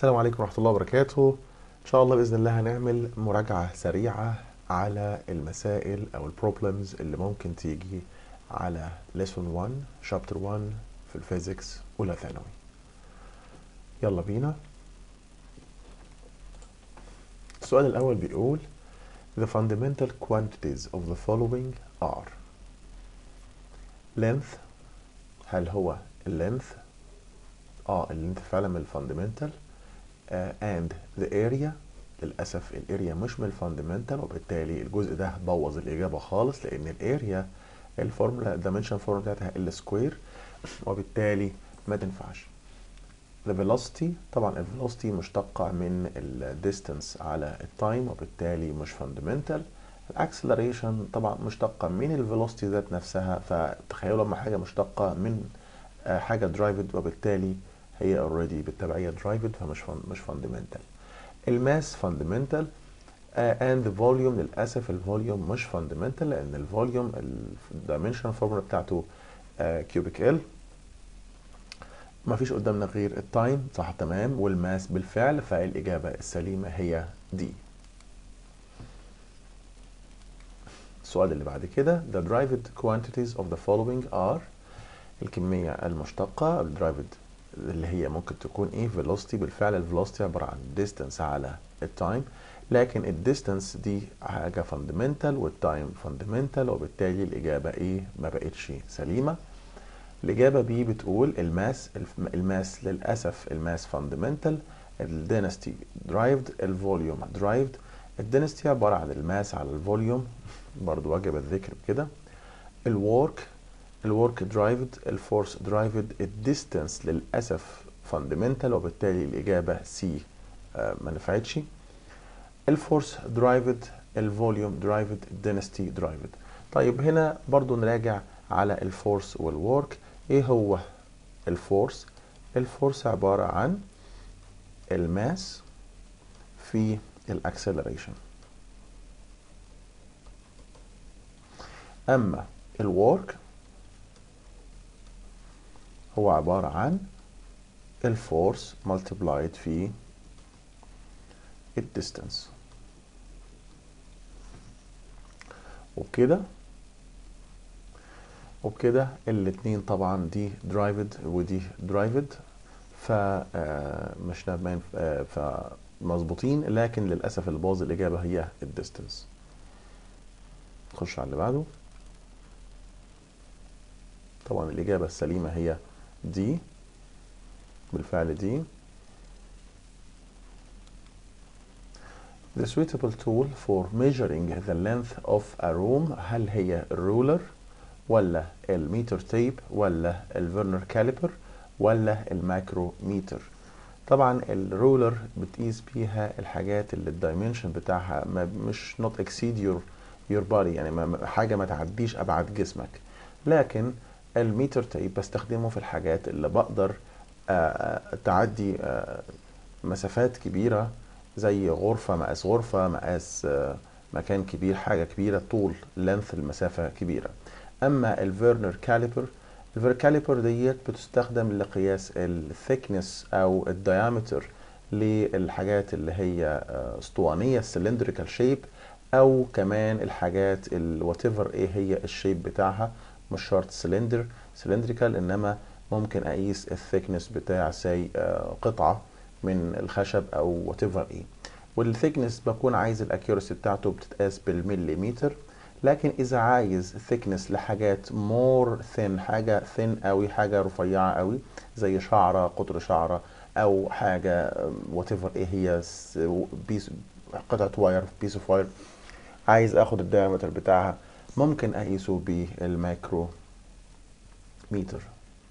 السلام عليكم ورحمة الله وبركاته إن شاء الله بإذن الله هنعمل مراجعة سريعة على المسائل أو البروبلمز اللي ممكن تيجي على lesson 1 chapter 1 في الفيزيكس أولى ثانوي يلا بينا السؤال الأول بيقول The fundamental quantities of the following are length هل هو اللينث اه اللينث فعلا من الفاندمنتال uh, and the area للأسف الاريا مش من الفاندمنتال وبالتالي الجزء ده بوظ الإجابة خالص لأن الاريا الفورمولا الدايمنشن فورمولا بتاعتها ال سكوير وبالتالي ما تنفعش the velocity طبعا ال velocity مشتقة من ال distance على التايم وبالتالي مش fundamental الاكسلريشن طبعا مشتقة من ال velocity ذات نفسها فتخيلوا لما حاجة مشتقة من حاجة درايفد وبالتالي هي اوريدي بالتبعية درايفد فمش مش fundamental الماس fundamental اند uh, فوليوم للاسف الفوليوم مش fundamental لان الفوليوم الدايمنشن فورمولا بتاعته كيوبيك ال ما فيش قدامنا غير التايم صح تمام والماس بالفعل فالاجابه السليمه هي دي السؤال اللي بعد كده the derived quantities of the following are الكميه المشتقه derived اللي هي ممكن تكون ايه velocity بالفعل الفيلوسيتي عباره عن distance على التايم لكن الديستانس دي حاجة فاندمنتال والتايم فاندمنتال وبالتالي الإجابة إيه ما بقتش سليمة الإجابة بي بتقول الماس الماس للأسف الماس فاندمنتال الدينستي درايفد الفوليوم درايفد الدينستي عبارة عن الماس على الفوليوم برضو وجب الذكر بكده الورك الورك درايفد الفورس درايفد الديستانس للأسف فاندمنتال وبالتالي الإجابة سي آه ما نفعتش الفورس درايفد الفوليوم درايفد الدينستي درايفد طيب هنا برضو نراجع على الفورس والورك ايه هو الفورس الفورس عبارة عن الماس في الاكسلريشن اما الورك هو عبارة عن الفورس multiplied في الديستانس وبكده وبكده الاتنين طبعا دي درايفد ودي درايفد فمش فمظبوطين لكن للاسف اللي باظ الاجابه هي الديستانس نخش على اللي بعده طبعا الاجابه السليمه هي دي بالفعل دي The suitable tool for measuring the length of a room هل هي الرولر ولا الميتر تيب ولا الفيرنر كاليبر ولا المايكروميتر طبعا الرولر بتقيس بيها الحاجات اللي الدايمنشن بتاعها ما مش not exceed your your body يعني ما حاجه ما تعديش ابعاد جسمك لكن الميتر تيب بستخدمه في الحاجات اللي بقدر تعدي مسافات كبيره زي غرفة مقاس غرفة مقاس مكان كبير حاجة كبيرة طول لينث المسافة كبيرة أما الفيرنر كاليبر الفيرنر كاليبر ديت بتستخدم لقياس الثيكنس أو الديامتر للحاجات اللي هي اسطوانية السلندريكال شيب أو كمان الحاجات وات ايفر ايه هي الشيب بتاعها مش شرط سلندر سلندريكال انما ممكن اقيس الثيكنس بتاع سي قطعه من الخشب او وات ايفر ايه والثيكنس بكون عايز الاكيورسي بتاعته بتتقاس بالمليمتر لكن اذا عايز ثيكنس لحاجات مور ثين حاجه ثين قوي حاجه رفيعه قوي زي شعره قطر شعره او حاجه وات ايفر ايه هي بيس قطعه واير بيس اوف واير عايز اخد الدايمتر بتاعها ممكن اقيسه بالمايكرو متر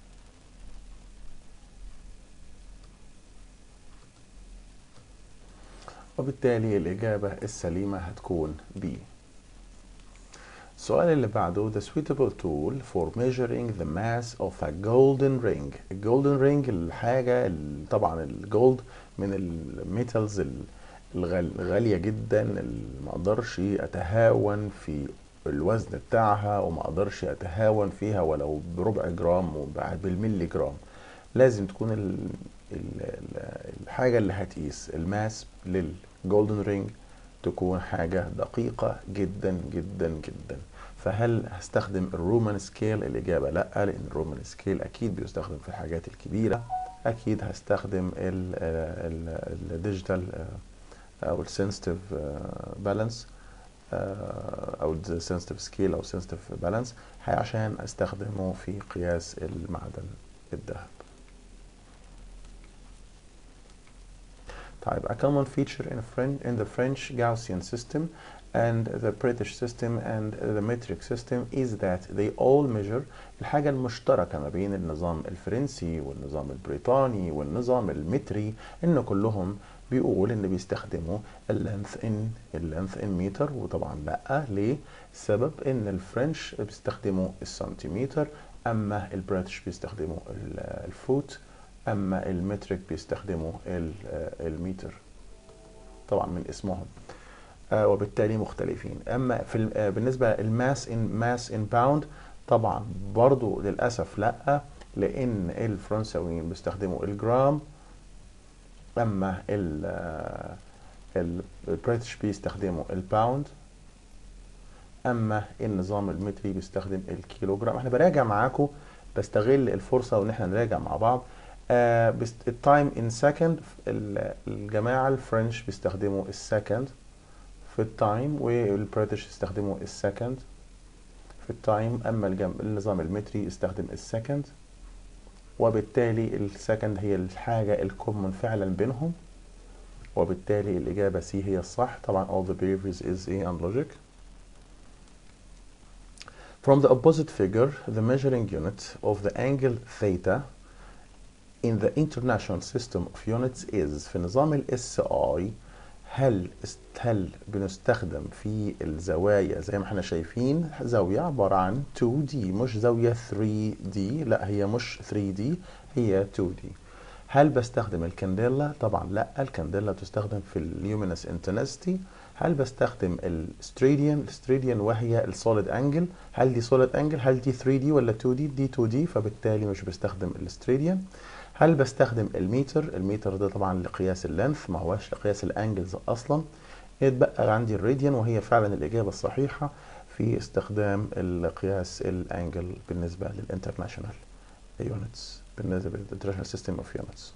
وبالتالي الإجابة السليمة هتكون B السؤال اللي بعده the suitable tool for measuring the mass of a golden ring الجولدن رينج الحاجة اللي طبعا الجولد من الميتالز الغالية جدا اللي ما اقدرش اتهاون في الوزن بتاعها وما اقدرش اتهاون فيها ولو بربع جرام وبالملي جرام لازم تكون ال- ال- الحاجة اللي هتقيس الماس للجولدن رينج تكون حاجة دقيقة جدا جدا جدا فهل هستخدم الرومان سكيل الإجابة لأ لأن الرومان سكيل أكيد بيستخدم في الحاجات الكبيرة أكيد هستخدم الديجيتال أو السنسيتيف بالانس أو السنسيتيف سكيل أو سنسيتيف بالانس عشان أستخدمه في قياس المعدن الذهب طيب a common feature in, French, in the French Gaussian system and the British system and the metric system is that they all measure الحاجة المشتركة ما بين النظام الفرنسي والنظام البريطاني والنظام المتري إن كلهم بيقول إن بيستخدموا اللينث إن اللينث إن متر وطبعا لأ ليه؟ السبب إن الفرنش بيستخدموا السنتيمتر أما البريتش بيستخدموا ال- الفوت أما المترك بيستخدموا ال- المتر طبعا من اسمهم آه، وبالتالي مختلفين اما في ال- آه، بالنسبه الماس ان ماس ان باوند طبعا برضو للاسف لا لان الفرنساويين بيستخدموا الجرام اما ال- آه، ال- البريتش بيستخدموا الباوند اما النظام المتري بيستخدم الكيلوجرام احنا براجع معاكم بستغل الفرصه وان احنا نراجع مع بعض آه التايم ان سكند الجماعه الفرنش بيستخدموا السكند في التايم والبريتش يستخدموا السكند في التايم اما الجم... النظام المتري يستخدم السكند وبالتالي السكند هي الحاجه الكومن فعلا بينهم وبالتالي الاجابه سي هي الصح طبعا all the behaviors is a and logic From the opposite figure, the measuring unit of the angle theta in the international system of units is في نظام ال SI هل است- هل بنستخدم في الزوايا زي ما احنا شايفين زاوية عبارة عن 2D مش زاوية 3D لا هي مش 3D هي 2D هل بستخدم الكانديلا؟ طبعا لا الكانديلا تستخدم في اليومينس انتنسيتي هل بستخدم الستريديان الستريديان وهي السوليد انجل هل دي سوليد انجل هل دي 3 دي ولا 2 دي دي 2 دي فبالتالي مش بستخدم الستريديان هل بستخدم الميتر الميتر ده طبعا لقياس اللينث ما هوش لقياس الانجلز اصلا يتبقى عندي الراديان وهي فعلا الاجابه الصحيحه في استخدام القياس الانجل بالنسبه للانترناشونال يونتس بالنسبه للانترناشونال سيستم اوف يونتس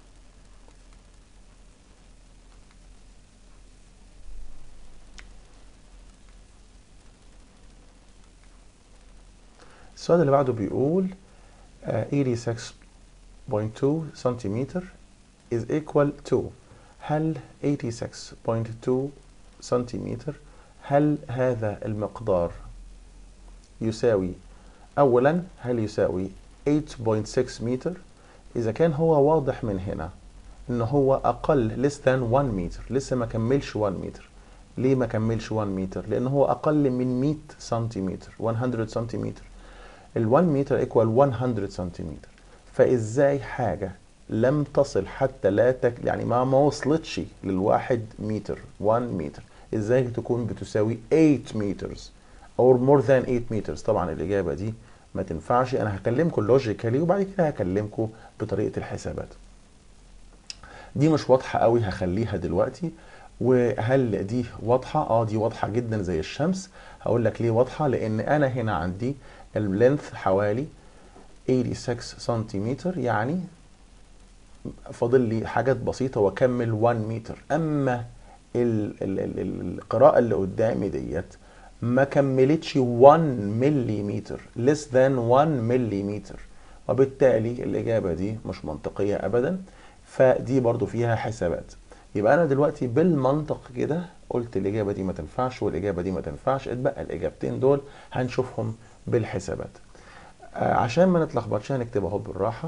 السؤال اللي بعده بيقول آه، 86.2 سنتيمتر is equal to هل 86.2 سنتيمتر هل هذا المقدار يساوي أولا هل يساوي 8.6 متر إذا كان هو واضح من هنا إن هو أقل less than 1 متر لسه ما كملش 1 متر ليه ما كملش 1 متر لأن هو أقل من 100 سنتيمتر 100 سنتيمتر ال 1 متر ايكوال 100 سنتيمتر فازاي حاجه لم تصل حتى لا تك يعني ما ما وصلتش للواحد متر 1 متر ازاي تكون بتساوي 8 مترز or more than 8 مترز طبعا الاجابه دي ما تنفعش انا هكلمكم لوجيكالي وبعد كده هكلمكم بطريقه الحسابات دي مش واضحه قوي هخليها دلوقتي وهل دي واضحه اه دي واضحه جدا زي الشمس هقول لك ليه واضحه لان انا هنا عندي اللينث حوالي 86 سنتيمتر يعني فاضل لي حاجات بسيطة واكمل 1 متر اما ال ال ال القراءة اللي قدامي ديت ما كملتش 1 مليمتر less than 1 مليمتر وبالتالي الإجابة دي مش منطقية أبدا فدي برضو فيها حسابات يبقى أنا دلوقتي بالمنطق كده قلت الإجابة دي ما تنفعش والإجابة دي ما تنفعش اتبقى الإجابتين دول هنشوفهم بالحسابات آه، عشان ما نتلخبطش هنكتبها اهو بالراحة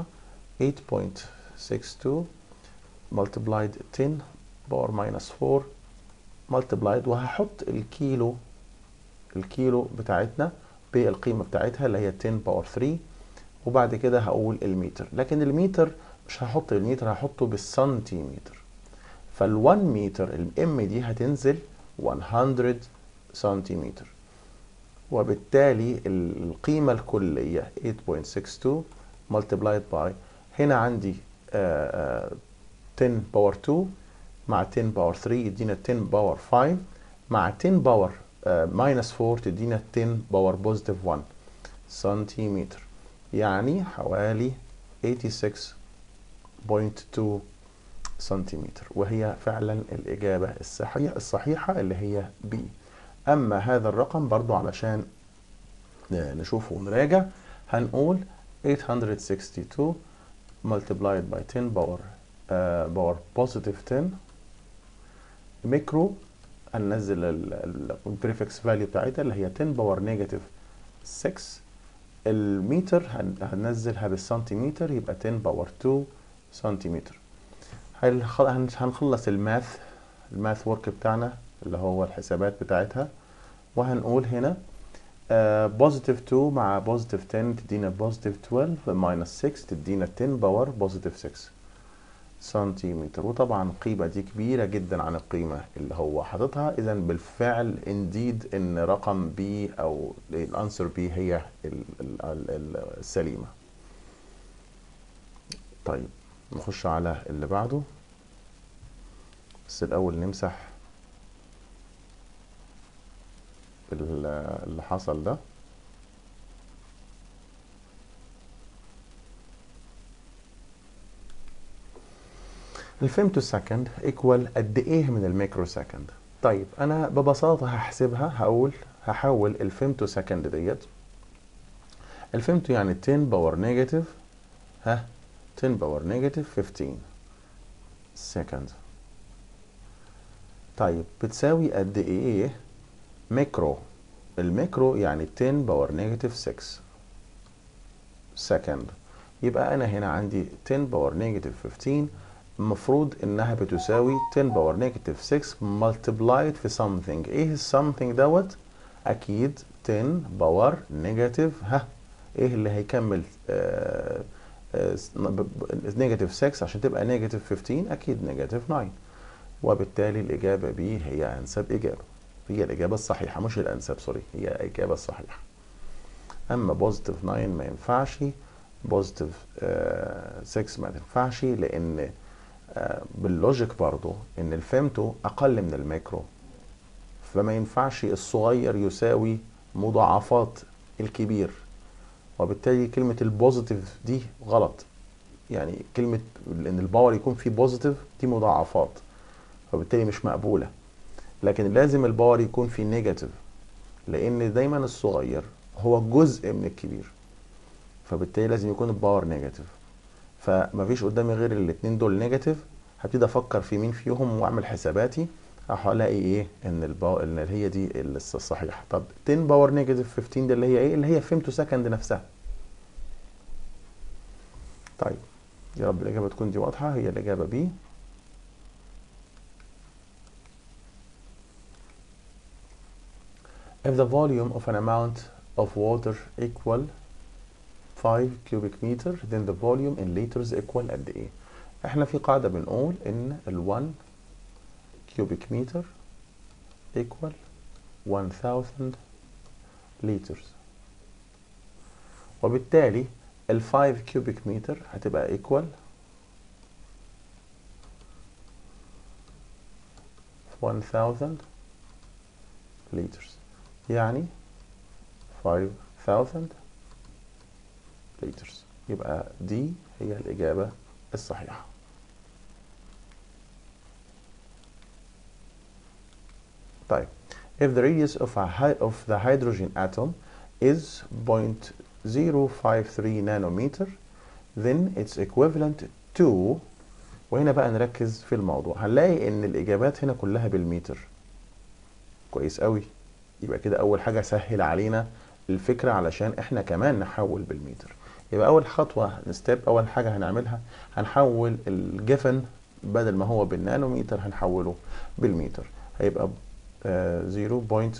8.62 multiplied 10 باور minus 4 multiplied وهحط الكيلو الكيلو بتاعتنا بالقيمة بتاعتها اللي هي 10 باور 3 وبعد كده هقول المتر لكن المتر مش هحط المتر هحطه بالسنتيمتر فال1 متر الام دي هتنزل 100 سنتيمتر وبالتالي القيمة الكلية 8.62 multiplied by هنا عندي آه، آه، 10 باور 2 مع 10 باور 3 يدينا 10 باور 5 مع 10 باور ماينس 4 تدينا 10 باور بوزيتيف 1 سنتيمتر يعني حوالي 86.2 سنتيمتر وهي فعلا الإجابة الصحيحة الصحيحة اللي هي B أما هذا الرقم برضو علشان نشوفه ونراجع هنقول 862 multiplied by 10 power uh, power positive 10 ميكرو هننزل البريفكس فاليو بتاعتها اللي هي 10 باور نيجاتيف 6 المتر هننزلها بالسنتيمتر يبقى 10 باور 2 سنتيمتر هنخلص الماث الماث ورك بتاعنا اللي هو الحسابات بتاعتها وهنقول هنا بوزيتيف 2 مع بوزيتيف 10 تدينا بوزيتيف 12 ماينس 6 تدينا 10 باور بوزيتيف 6 سنتيمتر وطبعا القيمة دي كبيرة جدا عن القيمة اللي هو حاططها اذا بالفعل انديد ان رقم بي او الانسر بي هي السليمة طيب نخش على اللي بعده بس الاول نمسح اللي حصل ده الفيمتو سكند ايكوال قد ايه من الميكرو سكند طيب انا ببساطه هحسبها هقول هحول الفيمتو سكند ديت الفيمتو يعني 10 باور نيجاتيف ها 10 باور نيجاتيف 15 سكند طيب بتساوي قد ايه ميكرو الميكرو يعني 10 باور نيجاتيف 6 سكند يبقى انا هنا عندي 10 باور نيجاتيف 15 المفروض انها بتساوي 10 باور نيجاتيف 6 multiplied في something ايه السمثينج دوت اكيد 10 باور نيجاتيف ها ايه اللي هيكمل نيجاتيف 6 عشان تبقى نيجاتيف 15 اكيد نيجاتيف 9 وبالتالي الاجابه بي هي انسب اجابه هي الاجابه الصحيحه مش الانسب سوري هي الاجابه الصحيحه اما بوزيتيف 9 ما ينفعش بوزيتيف 6 ما تنفعش لان باللوجيك برضو ان الفيمتو اقل من الميكرو فما ينفعش الصغير يساوي مضاعفات الكبير وبالتالي كلمة البوزيتيف دي غلط يعني كلمة ان الباور يكون فيه بوزيتيف دي مضاعفات فبالتالي مش مقبولة لكن لازم الباور يكون فيه نيجاتيف لان دايما الصغير هو جزء من الكبير فبالتالي لازم يكون الباور نيجاتيف فمفيش قدامي غير الاتنين دول نيجاتيف هبتدي افكر في مين فيهم واعمل حساباتي هلاقي ايه ان الباور ان هي دي الصحيحه طب 10 باور نيجاتيف 15 ده اللي هي ايه اللي هي فيمتو سكند نفسها طيب يا رب الاجابه تكون دي واضحه هي الاجابه بي If the volume of an amount of water equal 5 cubic meter then the volume in liters equal قد ايه احنا في قاعدة بنقول ان ال 1 cubic meter equal 1000 liters وبالتالي ال 5 cubic meter هتبقى equal 1000 liters يعني 5000 liters يبقى دي هي الإجابة الصحيحة طيب if the radius of, a of the hydrogen atom is 0.053 nanometer then it's equivalent to وهنا بقى نركز في الموضوع هنلاقي ان الاجابات هنا كلها بالمتر كويس قوي يبقى كده اول حاجه سهل علينا الفكره علشان احنا كمان نحول بالمتر يبقى اول خطوه ستيب اول حاجه هنعملها هنحول الجفن بدل ما هو بالنانومتر هنحوله بالمتر هيبقى uh,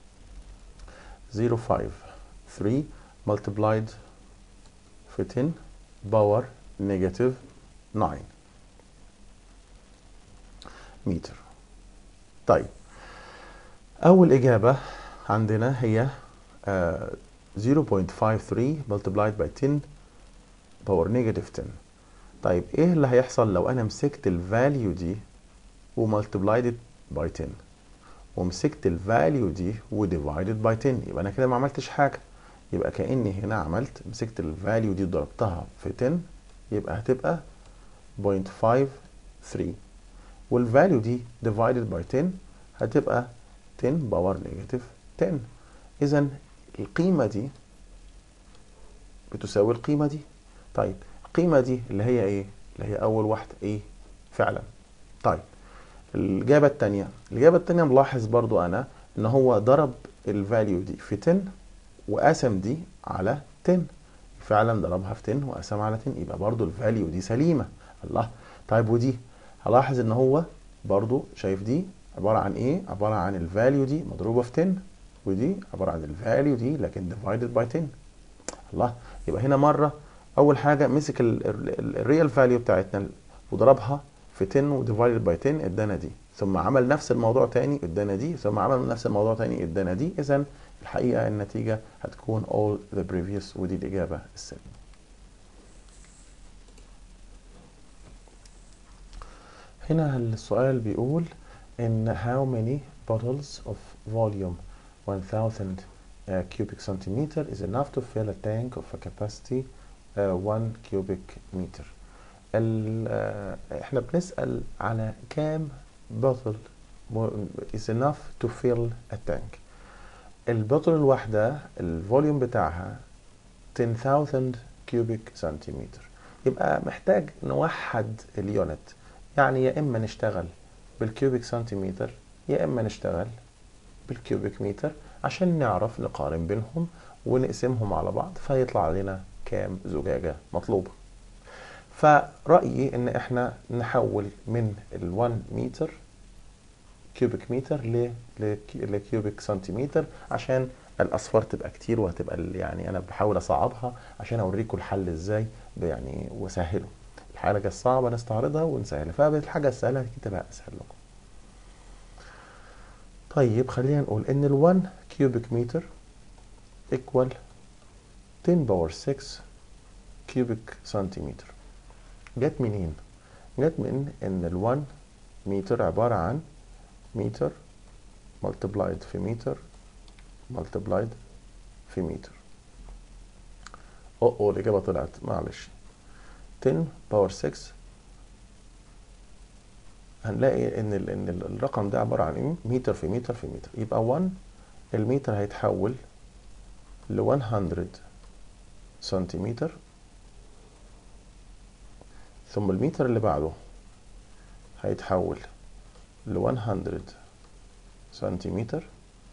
0.053 multiplied في 10 باور نيجاتيف 9 متر طيب أول إجابة عندنا هي uh, 0.53 multiplied by 10 power negative 10 طيب ايه اللي هيحصل لو انا مسكت الفاليو دي ومالتبلايد باي 10 ومسكت الفاليو دي وديفايدد باي 10 يبقى انا كده ما عملتش حاجه يبقى كاني هنا عملت مسكت الفاليو دي ضربتها في 10 يبقى هتبقى 0.53 والفاليو دي divided by 10 هتبقى 10 باور نيجاتيف 10 اذا القيمه دي بتساوي القيمه دي طيب القيمه دي اللي هي ايه اللي هي اول واحده ايه فعلا طيب الإجابة التانية الإجابة التانية ملاحظ برضو أنا إن هو ضرب الفاليو دي في 10 وقسم دي على 10 فعلا ضربها في 10 وقسم على 10 يبقى برضو الفاليو دي سليمة الله طيب ودي هلاحظ إن هو برضو شايف دي عبارة عن إيه؟ عبارة عن الفاليو دي مضروبة في 10 ودي عبارة عن الفاليو دي لكن divided by 10 الله يبقى هنا مرة أول حاجة مسك الريال فاليو بتاعتنا وضربها في 10 وديفايدد باي 10 ادانا دي ثم عمل نفس الموضوع تاني ادانا دي ثم عمل نفس الموضوع تاني ادانا دي اذا الحقيقه النتيجه هتكون all the previous ودي الاجابه السليمه هنا السؤال بيقول in how many bottles of volume 1000 uh, cubic centimeter is enough to fill a tank of a capacity uh, 1 cubic meter احنا بنسأل على كام بوتل is enough to fill a tank البوتل الواحدة الفوليوم بتاعها 10000 كيوبيك سنتيمتر يبقى محتاج نوحد اليونت يعني يا إما نشتغل بالكيوبيك سنتيمتر يا إما نشتغل بالكيوبيك متر عشان نعرف نقارن بينهم ونقسمهم على بعض فيطلع لنا كام زجاجة مطلوبة فرأيي ان احنا نحول من ال 1 متر كيوبيك متر لكيوبيك سنتيمتر عشان الاصفار تبقى كتير وهتبقى يعني انا بحاول اصعبها عشان اوريكم الحل ازاي يعني واسهله الحاجه الصعبه نستعرضها ونسهلها فالحاجه السهله تبقى اسهل لكم طيب خلينا نقول ان ال 1 كيوبيك متر equal 10 باور 6 كيوبيك سنتيمتر جت منين؟ جت من ان ال 1 متر عبارة عن متر multiplied في متر multiplied في متر او او الإجابة طلعت معلش 10 باور 6 هنلاقي ان ال ان الرقم ده عبارة عن ايه؟ متر في متر في متر يبقى 1 المتر هيتحول ل 100 سنتيمتر ثم المتر اللي بعده هيتحول ل 100 سنتيمتر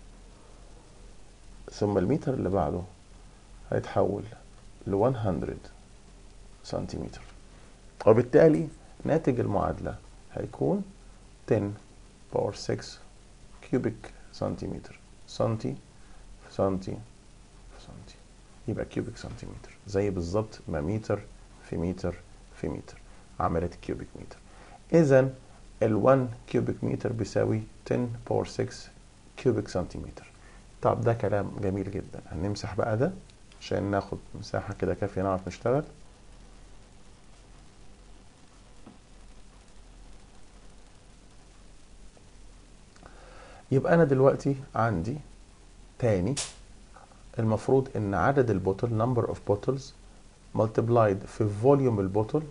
ثم المتر اللي بعده هيتحول ل 100 سنتيمتر وبالتالي ناتج المعادلة هيكون 10 باور 6 كيوبيك سنتيمتر سنتي في سنتي في سنتي يبقى كيوبيك سنتيمتر زي بالظبط ما متر في متر في متر عملت كيوبيك متر اذا ال 1 كيوبيك متر بيساوي 10 باور 6 كيوبيك سنتيمتر طب ده كلام جميل جدا هنمسح بقى ده عشان ناخد مساحة كده كافية نعرف نشتغل يبقى أنا دلوقتي عندي تاني المفروض إن عدد البوتل number of bottles multiplied في فوليوم البوتل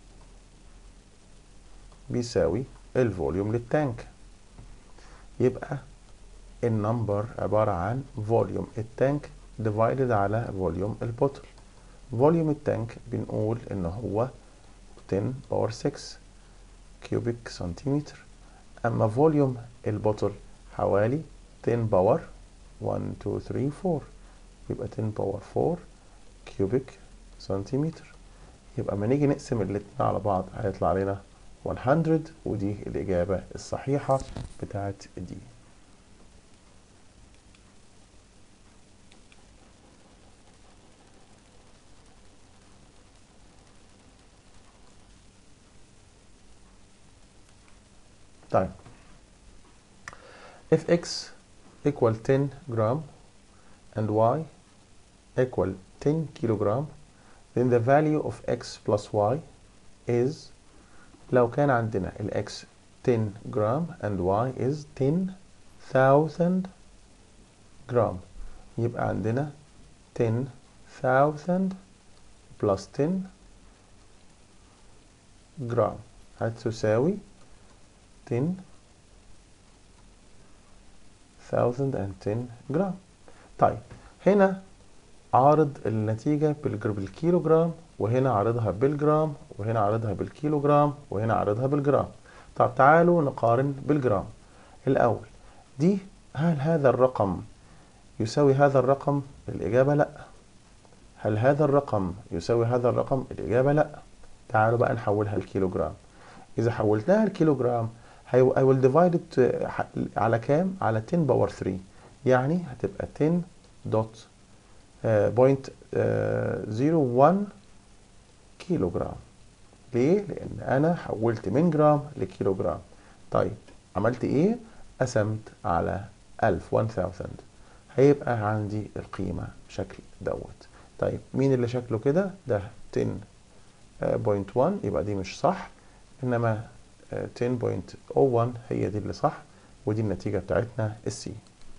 بيساوي الفوليوم للتانك يبقى النمبر عبارة عن فوليوم التانك divided على فوليوم البوتل فوليوم التانك بنقول ان هو 10 باور 6 كيوبيك سنتيمتر اما فوليوم البوتل حوالي 10 باور 1 2 3 4 يبقى 10 باور 4 كيوبيك سنتيمتر يبقى ما نيجي نقسم الاتنين على بعض هيطلع لنا 100 ودي الإجابة الصحيحة بتاعت دي طيب if x equal 10 gram and y equal 10 kilogram then the value of x plus y is لو كان عندنا ال x 10 جرام and y is 10,000 جرام يبقى عندنا 10,000 plus 10 جرام هتساوي 10,010 جرام طيب هنا عارض النتيجة بالكيلو جرام وهنا عارضها بالجرام وهنا عارضها بالكيلو جرام وهنا عارضها بالجرام طب تعالوا نقارن بالجرام الأول دي هل هذا الرقم يساوي هذا الرقم الإجابة لأ هل هذا الرقم يساوي هذا الرقم الإجابة لأ تعالوا بقى نحولها لكيلو جرام إذا حولتها لكيلو جرام I will divide it على كام؟ على 10 باور 3 يعني هتبقى 10 دوت بوينت 01 كيلو جرام ليه؟ لأن أنا حولت من جرام لكيلو جرام طيب عملت إيه؟ قسمت على 1000 1000 هيبقى عندي القيمة شكل دوت طيب مين اللي شكله كده؟ ده 10.1 يبقى دي مش صح إنما 10.01 هي دي اللي صح ودي النتيجة بتاعتنا السي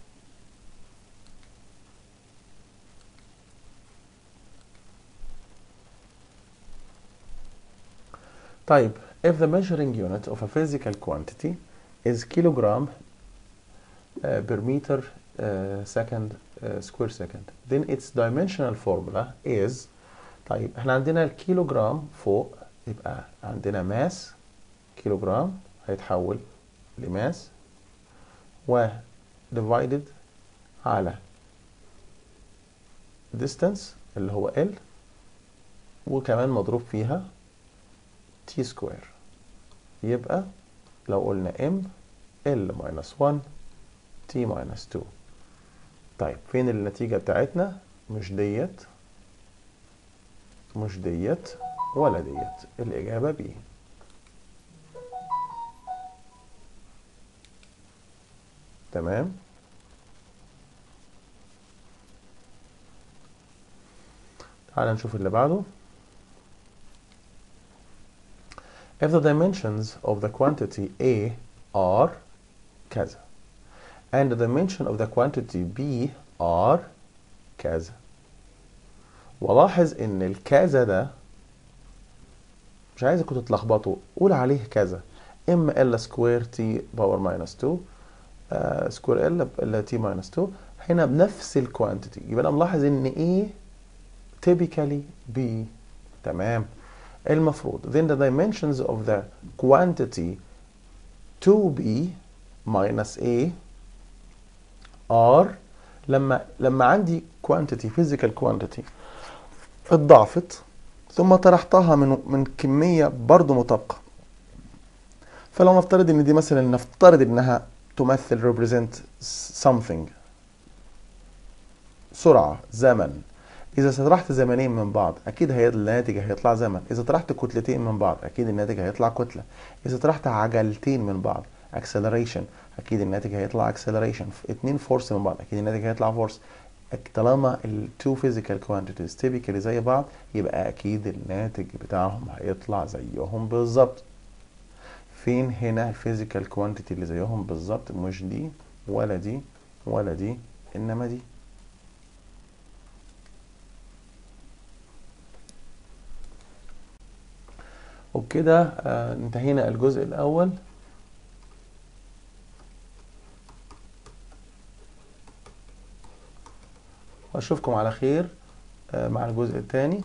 طيب if the measuring unit of a physical quantity is kilogram uh, per meter uh, second uh, square second then its dimensional formula is طيب احنا عندنا الكيلوغرام فوق يبقى عندنا ماس كيلوغرام هيتحول لماس و divided على distance اللي هو L وكمان مضروب فيها T سكوير يبقى لو قلنا M L minus 1 T minus 2 طيب فين النتيجة بتاعتنا مش ديت مش ديت ولا ديت الإجابة B تمام تعال نشوف اللي بعده if the dimensions of the quantity A are كذا and the dimension of the quantity B are كذا ولاحظ ان الكذا ده مش عايزكم تتلخبطوا قول عليه كذا ام ال سكوير تي باور ماينس 2 سكوير ال ال تي ماينس 2 هنا بنفس الكوانتيتي يبقى انا ملاحظ ان ايه typically B تمام المفروض then the dimensions of the quantity 2B minus A are لما لما عندي quantity physical quantity اتضاعفت ثم طرحتها من من كمية برضه مطابقة فلو نفترض ان دي مثلا نفترض انها تمثل represent something سرعة زمن إذا طرحت زمنين من بعض أكيد هي الناتج هيطلع زمن، إذا طرحت كتلتين من بعض أكيد الناتج هيطلع كتلة، إذا طرحت عجلتين من بعض acceleration أكيد الناتج هيطلع acceleration، اتنين فورس من بعض أكيد الناتج هيطلع فورس. طالما ال two physical quantities typically زي بعض يبقى أكيد الناتج بتاعهم هيطلع زيهم بالظبط. فين هنا الفيزيكال كوانتيتي اللي زيهم بالظبط مش دي ولا دي ولا دي إنما دي. وبكده آه انتهينا الجزء الأول وأشوفكم على خير آه مع الجزء الثاني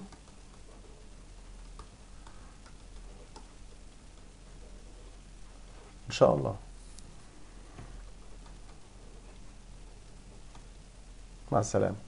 إن شاء الله مع السلامة